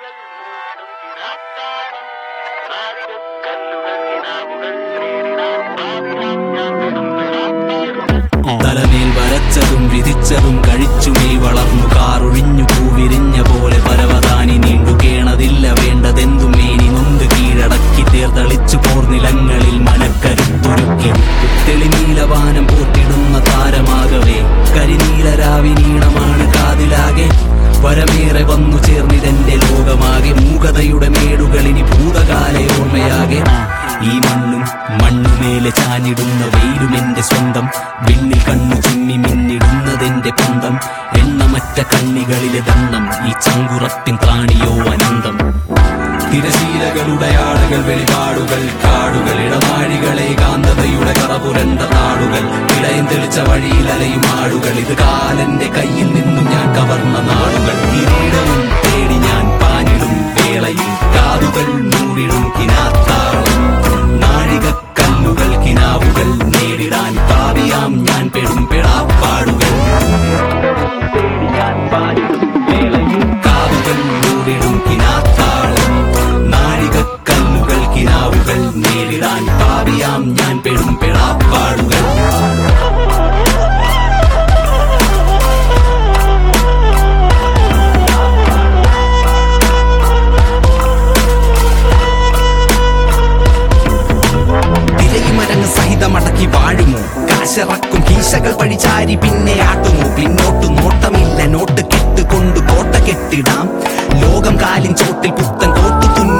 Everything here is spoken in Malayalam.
തലമേൽ വരച്ചതും വിധിച്ചതും കഴിച്ചുമേ വളർന്നു കാറൊഴിഞ്ഞു പൂവിരിഞ്ഞ പോലെ പരവതാനി നീണ്ടു കേണതില്ല വേണ്ടതെന്തും മേനി നൊന്ത് കീഴടക്കി തേർത്തളിച്ചു പോർനിലങ്ങളിൽ മനക്കരുത്തൊരുക്കി തെളിനീലവാനം പോർത്തിടുന്ന താരമാകവേ കരിനീലരാവിനീണമാണ് കാതിലാകെ വരമേറെ വന്നു ചേർന്നിതെന്റെ ലോകമാകെ മൂകതയുടെ മേടുകളിനി ഭൂതകാല ഓർമ്മയാകെ ഈ മണ്ണും മണ്ണുമേലെ ചാഞ്ഞിടുന്ന വെയിലും എന്റെ സ്വന്തം വിണ്ണിൽ കണ്ണു ചിമ്മി മിന്നിടുന്നതെന്റെ പന്തം എണ്ണമറ്റ കണ്ണികളിലെ ദണ്ണം ഈ ചങ്കുറപ്പിൻ പ്രാണിയോ അനന്തം തിരശീലകളുടെ ആളുകൾ വെളിപാടുകൾ കാടുകൾ ഇടമാഴികളെ കാന്തതയുടെ കറപുരണ്ട നാടുകൾ ഇടയം തെളിച്ച വഴിയിൽ അലയും ആടുകൾ ഇത് കാലന്റെ കയ്യിൽ നിന്നും ഞാൻ കവർന്ന നാടുകൾ കിരീടവും തേടി ഞാൻ പാഞ്ഞിടും വേളയിൽ കാതുകൾ മൂടിടും കിനാത്താളം നാഴികക്കല്ലുകൾ കിനാവുകൾ നേരിടാൻ പാവിയാം ഞാൻ പെടും പെടാപ്പാടുകൾ തേടി ഞാൻ പാഞ്ഞിടും വേളയിൽ കാതുകൾ മൂടിടും കിനാത്താളം നാഴികക്കല്ലുകൾ കിനാവുകൾ നേരിടാൻ പാവിയാം ഞാൻ പെടും പെടാപ്പാടുകൾ തിരയുമരങ്ങ് സഹിതമടക്കി വാഴുമോ കാശിറക്കും കീശകൾ പഴിചാരി പിന്നെ ആട്ടുമോ പിന്നോട്ട് നോട്ടമില്ല നോട്ട് കെട്ടുകൊണ്ട് കോട്ട കെട്ടിടാം ലോകം കാലിൻ ചോട്ടിൽ പുത്തൻ കോട്ടു തുന്നി